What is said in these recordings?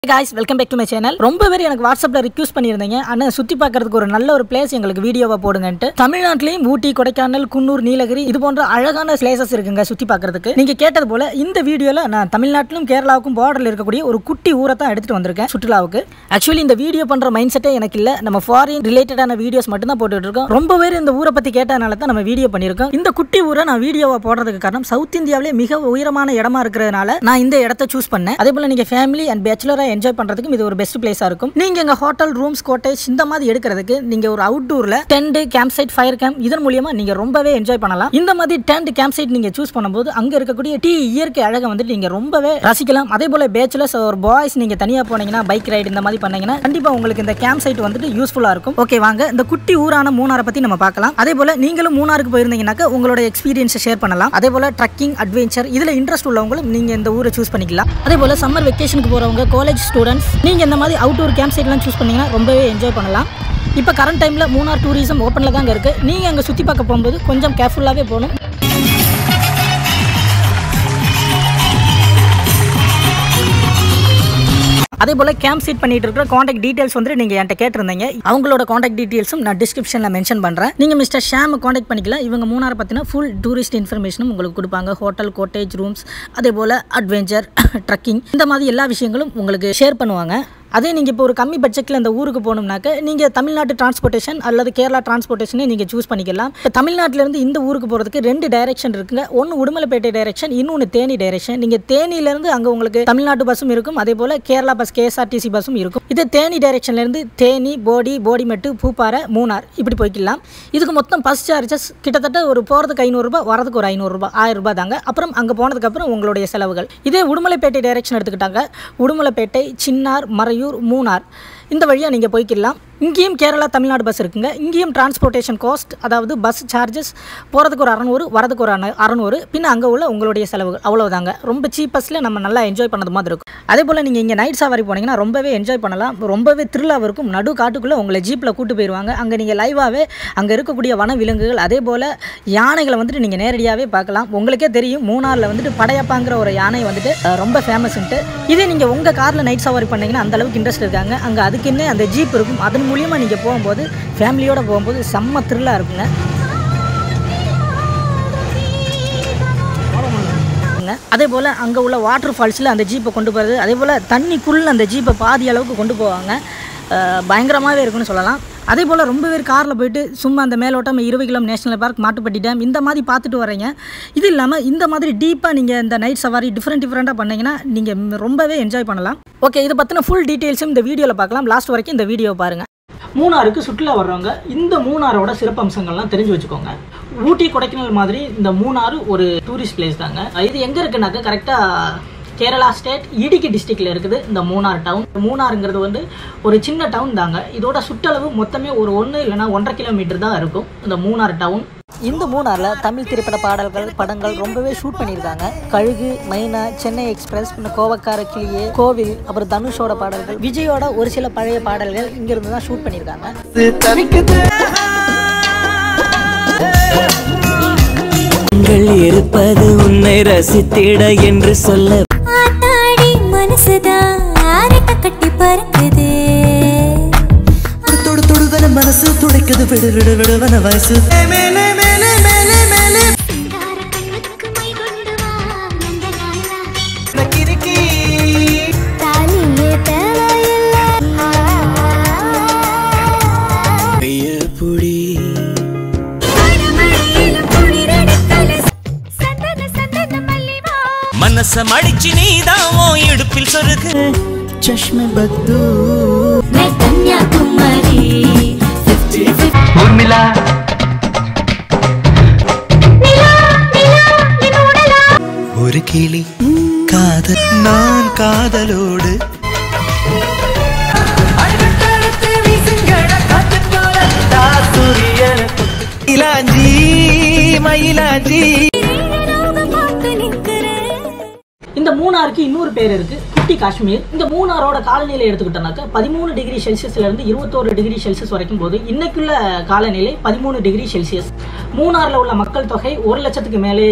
Guys welcome back to my channel ரொம்ப பேர் எனக்கு வாட்ஸ்அப்பில் ரிக்வஸ்ட் பண்ணியிருந்தீங்க அண்ணன் சுற்றி பார்க்கறதுக்கு ஒரு நல்ல ஒரு பிளேஸ் எங்களுக்கு வீடியோவை போடுங்கன்ட்டு தமிழ்நாட்டிலையும் ஊட்டி கொடைக்கானல் குன்னூர் நீலகிரி இது போன்ற அழகான பிளேசஸ் இருக்குங்க சுற்றி பார்க்கறதுக்கு நீங்கள் கேட்டது போல இந்த வீடியோவில் நான் தமிழ்நாட்டிலும் கேரளாவுக்கும் பார்டரில் இருக்கக்கூடிய ஒரு குட்டி ஊரை தான் எடுத்துகிட்டு வந்திருக்கேன் சுற்றுலாவுக்கு ஆக்சுவலி இந்த வீடியோ பண்ணுற மைண்ட் செட்டே எனக்கு இல்லை நம்ம ஃபாரின் ரிலேட்டடான வீடியோஸ் மட்டும் தான் போட்டுட்டு இருக்கோம் ரொம்ப பேர் இந்த ஊரை பற்றி கேட்டதுனால தான் நம்ம வீடியோ பண்ணியிருக்கோம் இந்த குட்டி ஊரை நான் வீடியோவை போடுறதுக்கு காரணம் சவுத் இந்தியாவிலே மிக உயரமான இடமா இருக்கிறதுனால நான் இந்த இடத்த சூஸ் பண்ணேன் அதே போல் நீங்கள் ஃபேமிலி அண்ட் பேச்சுலராக என்ஜாய் பண்ணுறதுக்கும் இது ஒரு பெஸ்ட் பிளேஸாக இருக்கும் நீங்கள் எங்கள் ஹோட்டல் ரூம்ஸ் கோட்டேஜ் இந்த மாதிரி எடுக்கிறதுக்கு நீங்கள் ஒரு அவுட்டூரில் tent camp site fire camp இதன் மூலியமாக நீங்கள் ரொம்பவே என்ஜாய் பண்ணலாம் இந்த மாதிரி டென்ட் கேம்ப் சைட் நீங்கள் சூஸ் பண்ணும்போது அங்கே இருக்கக்கூடிய டீ இயற்கை அழகை வந்துட்டு நீங்கள் ரொம்பவே ரசிக்கலாம் அதே போல் பேச்சுலர்ஸ் ஒரு பாய்ஸ் நீங்கள் தனியாக போனீங்கன்னா பைக் ரைடு இந்த மாதிரி பண்ணீங்கன்னா கண்டிப்பாக உங்களுக்கு இந்த கேம்ப் சைட் வந்துட்டு யூஸ்ஃபுல்லாக இருக்கும் ஓகே வாங்க இந்த குட்டி ஊரான மூணாரை பற்றி நம்ம பார்க்கலாம் அதே போல் நீங்களும் மூணாருக்கு போயிருந்தீங்கன்னாக்கா உங்களோட எக்ஸ்பீரியன்ஸை ஷேர் பண்ணலாம் அதே போல் ட்ரக்கிங் அட்வென்ச்சர் இதில் இன்ட்ரெஸ்ட் உள்ளவங்களும் நீங்கள் இந்த ஊரை சூஸ் பண்ணிக்கலாம் அதே போல் சம்மர் வெக்கேஷனுக்கு போகிறவங்க காலேஜ் ஸ்டூடெண்ட்ஸ் நீங்கள் இந்த மாதிரி அவுட்டோர் கேம்ப் சைட்லாம் சூஸ் பண்ணீங்கன்னா ரொம்பவே என்ஜாய் பண்ணலாம் இப்போ கரண்ட் டைமில் மூணார் டூரிசம் ஓப்பனில் தாங்க இருக்குது நீங்கள் அங்கே சுற்றி பார்க்க போகும்போது கொஞ்சம் கேர்ஃபுல்லாகவே போகணும் அதே போல் கேம்ப் சீட் பண்ணிட்டு இருக்கிற காண்டாக்ட் டீடைல்ஸ் வந்து நீங்கள் என்கிட்ட கேட்டிருந்தீங்க அவங்களோட காண்டாக்ட் டீடைல்ஸும் நான் டிஸ்கிரிப்ஷனில் மென்ஷன் பண்ணுறேன் நீங்கள் மிஸ்டர் ஷாம் காண்டாக்ட் பண்ணிக்கலாம் இவங்க மூணாரை பற்றின ஃபுல் டூரிஸ்ட் இன்ஃபர்மேஷனும் உங்களுக்கு கொடுப்பாங்க ஹோட்டல் கோட்டேஜ் ரூம்ஸ் அதே போல் அட்வென்ச்சர் ட்ரக்கிங் இந்த மாதிரி எல்லா விஷயங்களும் உங்களுக்கு ஷேர் பண்ணுவாங்க அதே நீங்கள் இப்போ ஒரு கம்மி பட்ஜெட்டில் இந்த ஊருக்கு போகணும்னாக்க நீங்கள் தமிழ்நாட்டு டிரான்ஸ்போர்ட்டேஷன் அல்லது கேரளா டிரான்ஸ்போர்ட்டேஷனே நீங்கள் சூஸ் பண்ணிக்கலாம் இப்போ தமிழ்நாட்டிலேருந்து இந்த ஊருக்கு போகிறதுக்கு ரெண்டு டைரக்ஷன் இருக்குங்க ஒன்று உடுமலைப்பேட்டை டைரக்ஷன் இன்னொன்று தேனி டைரக்ஷன் நீங்கள் தேனியிலேருந்து அங்கே உங்களுக்கு தமிழ்நாட்டு பஸ்ஸும் இருக்கும் அதே போல் கேரளா பஸ் கேஎஸ்ஆர்டிசி பஸ்ஸும் இருக்கும் இது தேனி டைரக்ஷன்லேருந்து தேனி போடி போடிமெட்டு பூப்பாறை மூணார் இப்படி போய்க்கலாம் இதுக்கு மொத்தம் பஸ் சார்ஜஸ் கிட்டத்தட்ட ஒரு போகிறதுக்கு ஐநூறுரூபா வரதுக்கு ஒரு ஐநூறுரூபா ஆயிரம் ரூபாய் தாங்க அப்புறம் அங்கே போனதுக்கப்புறம் உங்களுடைய செலவுகள் இதே உடுமலைப்பேட்டை டைரக்ஷன் எடுத்துக்கிட்டாங்க உடுமலைப்பேட்டை சின்னார் மறையூர் மூணார் இந்த வழியாக நீங்கள் போய்க்கலாம் இங்கேயும் கேரளா தமிழ்நாடு பஸ் இருக்குங்க இங்கேயும் டிரான்ஸ்போர்ட்டேஷன் காஸ்ட் அதாவது பஸ் சார்ஜஸ் போகிறதுக்கு ஒரு அறநூறு வரதுக்கு ஒரு அற- அறநூறு பின்ன அங்கே உள்ள உங்களுடைய செலவுகள் அவ்வளவுதாங்க ரொம்ப சீப்பஸ்ட்டில் நம்ம நல்லா என்ஜாய் பண்ணது மாதிரி இருக்கும் அதே போல் நீங்கள் இங்கே நைட் சவாரி போனீங்கன்னா ரொம்பவே என்ஜாய் பண்ணலாம் ரொம்பவே த்ரில்லாக இருக்கும் நடு காட்டுக்குள்ளே உங்களை ஜீப்பில் கூட்டு போயிடுவாங்க அங்கே நீங்கள் லைவாகவே அங்கே இருக்கக்கூடிய வன விலங்குகள் அதே போல் யானைகளை வந்துட்டு நீங்கள் நேரடியாகவே பார்க்கலாம் உங்களுக்கே தெரியும் மூணாரில் வந்துட்டு படையப்பாங்கிற ஒரு யானை வந்துட்டு அஹ், ரொம்ப ஃபேமஸ்ன்ட்டு இதே நீங்கள் உங்கள் காரில் நைட் சவாரி பண்ணீங்கன்னா அந்த அளவுக்கு இன்ட்ரெஸ்ட் இருக்காங்க அங்கே அதுக்குன்னே அந்த ஜீப் இருக்கும் அதன் மூலியமாக நீங்கள் போகும்போது ஃபேமிலியோடு போகும்போது செம்ம த்ரில்லாக இருக்குங்க இருக்குங்க. அதே போல் அங்கே உள்ள வாட்டர் ஃபால்ஸில் அந்த ஜீப்பை கொண்டு போகிறது அதே போல் தண்ணிக்குள்ள அந்த ஜீப்பை பாதி அளவுக்கு கொண்டு போவாங்க பயங்கரமாகவே இருக்குன்னு சொல்லலாம் அதே போல் ரொம்ப பேர் காரில் போயிட்டு சும்மா அந்த மேலோட்டம் Eravikulam national park Mattupetty dam இந்த மாதிரி பார்த்துட்டு வரீங்க இது இல்லாமல் இந்த மாதிரி டீப்பாக நீங்கள் இந்த நைட் சவாரி டிஃப்ரெண்ட் டிஃப்ரெண்ட்டாக பண்ணீங்கன்னா நீங்கள் ரொம்பவே என்ஜாய் பண்ணலாம் ஓகே இதை பற்றின ஃபுல் டீட்டெயில்ஸும் இந்த வீடியோவில் பார்க்கலாம் லாஸ்ட் வரைக்கும் இந்த வீடியோ பாருங்கள் மூணாருக்கு சுற்றுலா வர்றவங்க இந்த மூணாரோட சிறப்பம்சங்கள்லாம் தெரிஞ்சு வச்சுக்கோங்க ஊட்டி கொடைக்கானல் மாதிரி இந்த மூணாறு ஒரு டூரிஸ்ட் பிளேஸ் தாங்க இது எங்க இருக்குனாக்க கரெக்டா கேரளா ஸ்டேட் இடுக்கி டிஸ்ட்ரிக்ட்ல இருக்குது இந்த மூணார் டவுன் மூணாறுங்கிறது வந்து ஒரு சின்ன டவுன் தாங்க இதோட சுற்றளவு மொத்தமே ஒரு ஒன்று இல்லைன்னா ஒன்றரை கிலோமீட்டர் தான் இருக்கும் இந்த மூணார் டவுன் இந்த மூணாரில் தமிழ் திரைப்பட பாடல்கள் படங்கள் ரொம்பவே ஷூட் பண்ணியிருக்காங்க கழுகு மைனா சென்னை எக்ஸ்பிரஸ் பின்ன கோவக்கார கிளியே கோவில் அப்புறம் தனுஷோட பாடல்கள் விஜயோட ஒரு சில பழைய பாடல்கள் இங்கிருந்து தான் ஷூட் பண்ணியிருக்காங்க கண்கள் இருப்பது உன்னை ரசித்திட என்று சொல்ல ஆத்தாடி மனசுதான் ஆரட்ட கட்டி பறக்குது தொடு தொடுவன மனசு துடைக்குது விடு விடு விடுவன வயசு மேலே மேலே மேலே மேலே கிறுக்கி தாலியே தேவையில்லை கைய புடி சந்தன சந்தன மல்லிவா மனச மடிச்சு நீதான் உன் இடுப்பில் சொருகு சஷ்ம பத்து मैं कन्याकुमारी ஒரு கிளி காதல் நான் காதலோடு இலாஞ்சி மயிலாஞ்சி போட்டு நிற்கிறேன் இந்த மூணாருக்கு இன்னொரு பேர் இருக்கு குட்டி காஷ்மீர் இந்த மூணாரோட காலநிலை எடுத்துக்கிட்டோம்னாக்க பதிமூணு டிகிரி செல்சியஸ்ல இருந்து இருபத்தோரு டிகிரி செல்சியஸ் வரைக்கும் போது இன்னைக்குள்ள காலநிலை பதிமூணு டிகிரி செல்சியஸ் மூணார்ல உள்ள மக்கள் தொகை ஒரு லட்சத்துக்கு மேலேயே இருக்குது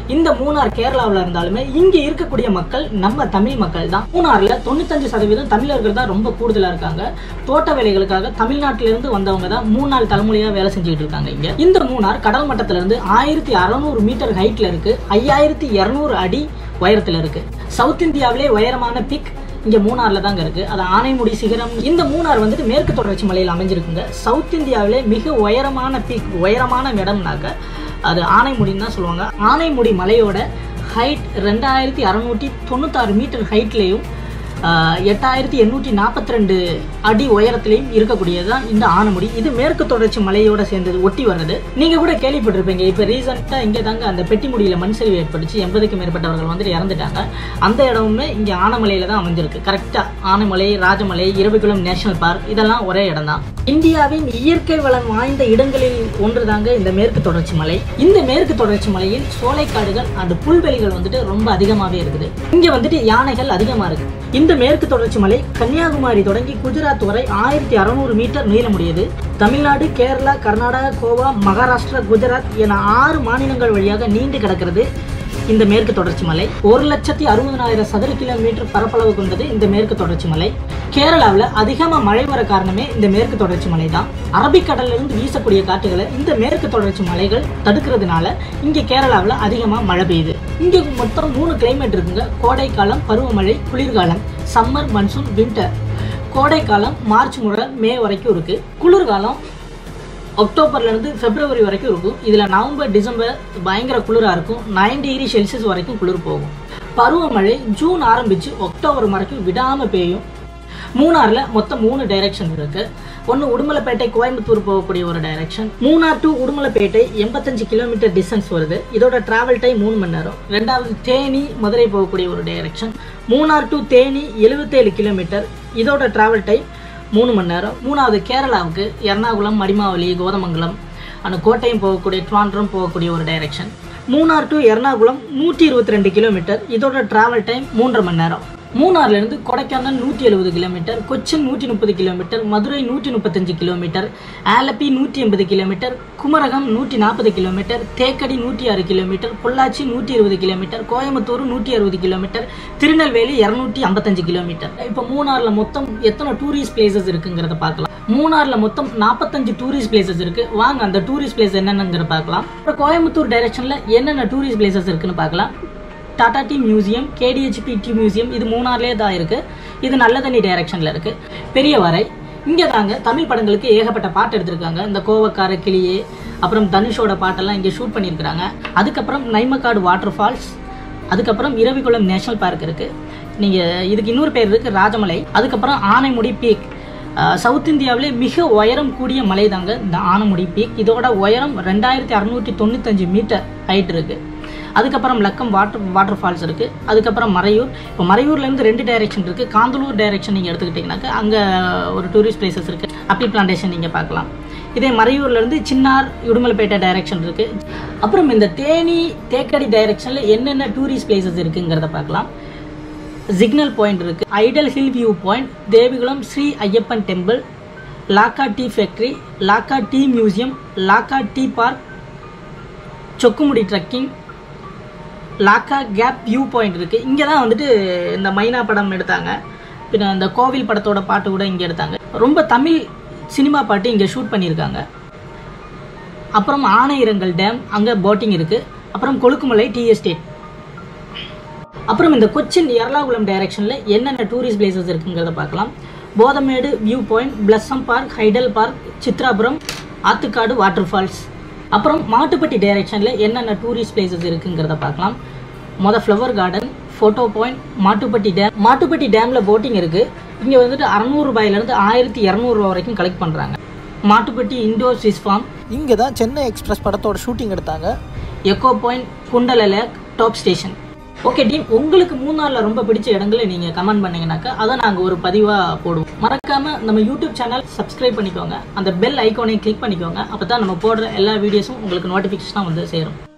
இந்த மூணார் கேரளாவில் இருந்தாலுமே இங்க இருக்கக்கூடிய மக்கள் நம்ம தமிழ் மக்கள் தான் மூணார்ல தொண்ணூத்தஞ்சு சதவீதம் தமிழர்கள் தான் ரொம்ப கூடுதலா இருக்காங்க தோட்ட வேலைகளுக்காக தமிழ்நாட்டில இருந்து வந்தவங்க தான் மூணு நாள் தலைமுறையா வேலை செஞ்சுட்டு இருக்காங்க இங்க இந்த மூணார் கடல் மட்டத்துல இருந்து ஆயிரத்தி அறநூறு மீட்டர் ஹைட்ல இருக்கு ஐயாயிரத்தி இருநூறு அடி உயரத்துல இருக்கு சவுத் இந்தியாவிலே உயரமான பிக் இங்க மூணார்ல தாங்க இருக்கு அது ஆனைமுடி சிகரம் இந்த மூணார் வந்துட்டு மேற்கு தொடர்ச்சி மலையில் அமைஞ்சிருக்குங்க சவுத் இந்தியாவிலே மிக உயரமான பீக் உயரமான இடம்னாக்க அது ஆனைமுடின்னு தான் சொல்லுவாங்க ஆனைமுடி மலையோட ஹைட் ரெண்டாயிரத்தி அறநூற்றி தொண்ணூத்தாறு மீட்டர் ஹைட்லேயும் எட்டாயிரத்தி எண்ணூற்றி நாற்பத்தி ரெண்டு அடி உயரத்திலையும் இருக்கக்கூடியது தான் இந்த ஆனைமுடி இது மேற்கு தொடர்ச்சி மலையோட சேர்ந்தது ஒட்டி வர்றது நீங்க கூட கேள்விப்பட்டிருப்பீங்க இப்போ ரீசெண்டாக இங்கே தாங்க அந்த பெட்டிமுடியில் மண் சரிவு ஏற்பட்டுச்சு எண்பதுக்கும் மேற்பட்டவர்கள் வந்துட்டு இறந்துட்டாங்க அந்த இடமுமே இங்கே ஆனைமலையில தான் அமைஞ்சிருக்கு கரெக்டாக ஆனைமலை ராஜமலை இரவிக்குளம் நேஷனல் பார்க் இதெல்லாம் ஒரே இடம் தான் இந்தியாவின் இயற்கை வளம் வாய்ந்த இடங்களில் ஒன்று தாங்க இந்த மேற்கு தொடர்ச்சி மலை இந்த மேற்கு தொடர்ச்சி மலையில் சோலைக்காடுகள் அந்த புல்வெளிகள் வந்துட்டு ரொம்ப அதிகமாகவே இருக்குது இங்க வந்துட்டு யானைகள் அதிகமா இருக்கு இந்த மேற்கு தொடர்ச்சி மலை கன்னியாகுமரி தொடங்கி குஜராத் வரை ஆயிரத்தி அறுநூறு மீட்டர் நீளமுடையது தமிழ்நாடு கேரளா கர்நாடகா கோவா மகாராஷ்டிரா குஜராத் என ஆறு மாநிலங்கள் வழியாக நீண்டு கிடக்கிறது இந்த மேற்கு தொடர்ச்சி மலை ஒரு லட்சத்தி அறுபதனாயிரம் சதுர கிலோமீட்டர் பரப்பளவு கொண்டது இந்த மேற்கு தொடர்ச்சி மலை கேரளாவில் அதிகமாக மழை வர காரணமே இந்த மேற்கு தொடர்ச்சி மலை தான் அரபிக்கடல்ல இருந்து வீசக்கூடிய காற்றுகளை இந்த மேற்கு தொடர்ச்சி மலைகள் தடுக்கிறதுனால இங்கே கேரளாவில் அதிகமாக மழை பெய்யுது இங்கே மொத்தம் மூணு கிளைமேட் இருக்குங்க கோடைக்காலம் பருவமழை குளிர்காலம் சம்மர் மன்சூன் வின்டர் கோடைக்காலம் மார்ச் முதல் மே வரைக்கும் இருக்கு குளிர்காலம் அக்டோபர்ல இருந்து பிப்ரவரி வரைக்கும் இருக்கும் இதுல நவம்பர் டிசம்பர் பயங்கர குளிரா இருக்கும் நைன் டிகிரி செல்சியஸ் வரைக்கும் குளிர் போகும் பருவமழை ஜூன் ஆரம்பிச்சு அக்டோபர் வரைக்கும் விடாம பெய்யும் மூணார்ல மொத்தம் மூணு டைரக்ஷன் இருக்கு ஒன்று உடுமலைப்பேட்டை கோயம்புத்தூர் போகக்கூடிய ஒரு டைரக்ஷன் மூணார் டு உடுமலைப்பேட்டை எண்பத்தஞ்சு கிலோமீட்டர் டிஸ்டன்ஸ் வருது இதோட டிராவல் டைம் மூணு மணி நேரம் ரெண்டாவது தேனி மதுரை போகக்கூடிய ஒரு டைரக்ஷன் மூணார் டு தேனி எழுபத்தேழு கிலோமீட்டர் இதோட டிராவல் டைம் மூணு மணி நேரம் மூணாவது கேரளாவுக்கு எர்ணாகுளம் மடிமாவலி கோதமங்கலம் அந்த கோட்டையும் போகக்கூடிய ட்வாண்ட்ரம் போகக்கூடிய ஒரு டைரக்ஷன் மூணார் டு எர்ணாகுளம் நூற்றி இருபத்தி ரெண்டு கிலோமீட்டர் இதோட டிராவல் டைம் மூன்றரை மணி நேரம் மூணார்ல இருந்து கொடைக்கானல் நூற்றி எழுபது கிலோமீட்டர் கொச்சின் நூற்றி முப்பது கிலோமீட்டர் மதுரை நூற்றி முப்பத்தஞ்சு கிலோமீட்டர் ஆலப்பி நூற்றி எண்பது கிலோமீட்டர் குமரகம் நூற்றி நாற்பது கிலோமீட்டர் தேக்கடி நூற்றி ஆறு கிலோமீட்டர் பொள்ளாச்சி நூற்றி இருபது கிலோமீட்டர் கோயம்புத்தூர் நூற்றி அறுபது கிலோமீட்டர் திருநெல்வேலி இரநூற்றி ஐம்பத்தஞ்சு கிலோமீட்டர் இப்போ மூணார்ல மொத்தம் எத்தனை டூரிஸ்ட் பிளேசஸ் இருக்குங்கிறத பார்க்கலாம் மூணார்ல மொத்தம் நாற்பத்தஞ்சு டூரிஸ்ட் பிளேசஸ் இருக்கு வாங்க அந்த டூரிஸ்ட் பிளேஸ் என்னென்னங்கிறத பார்க்கலாம் அப்புறம் கோயம்புத்தூர் டைரக்ஷன்ல என்னென்ன டூரிஸ்ட் பிளேசஸ் இருக்குன்னு பார்க்கலாம் Tata tea museum KDHP tea museum இது மூணார்லேயே தான் இருக்கு இது நல்ல தண்ணி டைரக்ஷன்ல இருக்கு பெரியவரை இங்கே தாங்க தமிழ் படங்களுக்கு ஏகப்பட்ட பாட்டு எடுத்திருக்காங்க இந்த கோவக்கார கிளியே அப்புறம் தனுஷோட பாட்டெல்லாம் இங்கே ஷூட் பண்ணியிருக்கிறாங்க அதுக்கப்புறம் நைமக்காடு வாட்டர் ஃபால்ஸ் அதுக்கப்புறம் இரவிக்குளம் நேஷனல் பார்க் இருக்கு நீங்கள் இதுக்கு இன்னொரு பேர் இருக்கு ராஜமலை அதுக்கப்புறம் ஆனைமுடி பீக் அஹ் சவுத் இந்தியாவிலே மிக உயரம் கூடிய மலை தாங்க இந்த ஆனைமுடி பீக் இதோட உயரம் ரெண்டாயிரத்தி அறுநூற்றி தொண்ணூத்தஞ்சு மீட்டர் ஹைட் இருக்கு அதுக்கப்புறம் லக்கம் வாட்டர் வாட்டர் ஃபால்ஸ் இருக்கு அதுக்கப்புறம் மறையூர் இப்போ மறையூர்லேருந்து ரெண்டு டைரக்ஷன் இருக்கு காந்தலூர் டைரக்ஷன் நீங்கள் எடுத்துக்கிட்டிங்கனாக்கா அங்கே ஒரு டூரிஸ்ட் பிளேசஸ் இருக்கு அப்பி பிளான்டேஷன் நீங்கள் பார்க்கலாம் இதே மறையூர்லேருந்து சின்னார் உடுமலைப்பேட்டை டைரக்ஷன் இருக்கு அப்புறம் இந்த தேனி தேக்கடி டைரக்ஷனில் என்னென்ன டூரிஸ்ட் பிளேசஸ் இருக்குங்கிறத பார்க்கலாம் சிக்னல் பாயிண்ட் இருக்கு ஐடல் hill view point Devikulam Sri Ayyappan temple Lockhart tea factory Lockhart tea museum Lockhart tea park Chokramudi trekking Lockhart gap view point இருக்கு இங்கே தான் வந்துட்டு இந்த மைனா படம் எடுத்தாங்க பின்ன இந்த கோவில் படத்தோட பாட்டு கூட இங்கே எடுத்தாங்க ரொம்ப தமிழ் சினிமா பாட்டு இங்கே ஷூட் பண்ணியிருக்காங்க அப்புறம் ஆனையிரங்கல் டேம் அங்கே போட்டிங் இருக்கு அப்புறம் கொழுக்குமலை டீ எஸ்டேட் அப்புறம் இந்த கொச்சின் எர்ணாகுளம் டைரக்ஷனில் என்னென்ன டூரிஸ்ட் பிளேசஸ் இருக்குங்கிறத பார்க்கலாம் Pothamedu view point blossom park hydel park Chithirapuram Attukad water falls அப்புறம் மாட்டுப்பட்டி டைரக்ஷனில் என்னென்ன டூரிஸ்ட் பிளேசஸ் இருக்குங்கிறத பார்க்கலாம் மொத flower garden photo point Mattupetty dam Mattupetty டேமில் போட்டிங் இருக்குது இங்கே வந்துட்டு அறநூறுபாயிலேருந்து ஆயிரத்தி இரநூறுவா வரைக்கும் கலெக்ட் பண்ணுறாங்க மாட்டுப்பட்டி இண்டோர் ஸ்விஸ் ஃபார்ம் இங்கே தான் சென்னை எக்ஸ்பிரஸ் படத்தோட ஷூட்டிங் எடுத்தாங்க echo point Kundala lake top station okay team உங்களுக்கு மூணாரில் ரொம்ப பிடிச்ச இடங்களை நீங்கள் கமெண்ட் பண்ணீங்கன்னாக்கா அதை நாங்கள் ஒரு பதிவாக போடுவோம் மறக்காமல் நம்ம யூடியூப் சேனல் சப்ஸ்கிரைப் பண்ணிக்கோங்க அந்த பெல் ஐக்கானை கிளிக் பண்ணிக்கோங்க அப்போ தான் நம்ம போடுற எல்லா வீடியோஸும் உங்களுக்கு நோட்டிஃபிகேஷனாக வந்து சேரும்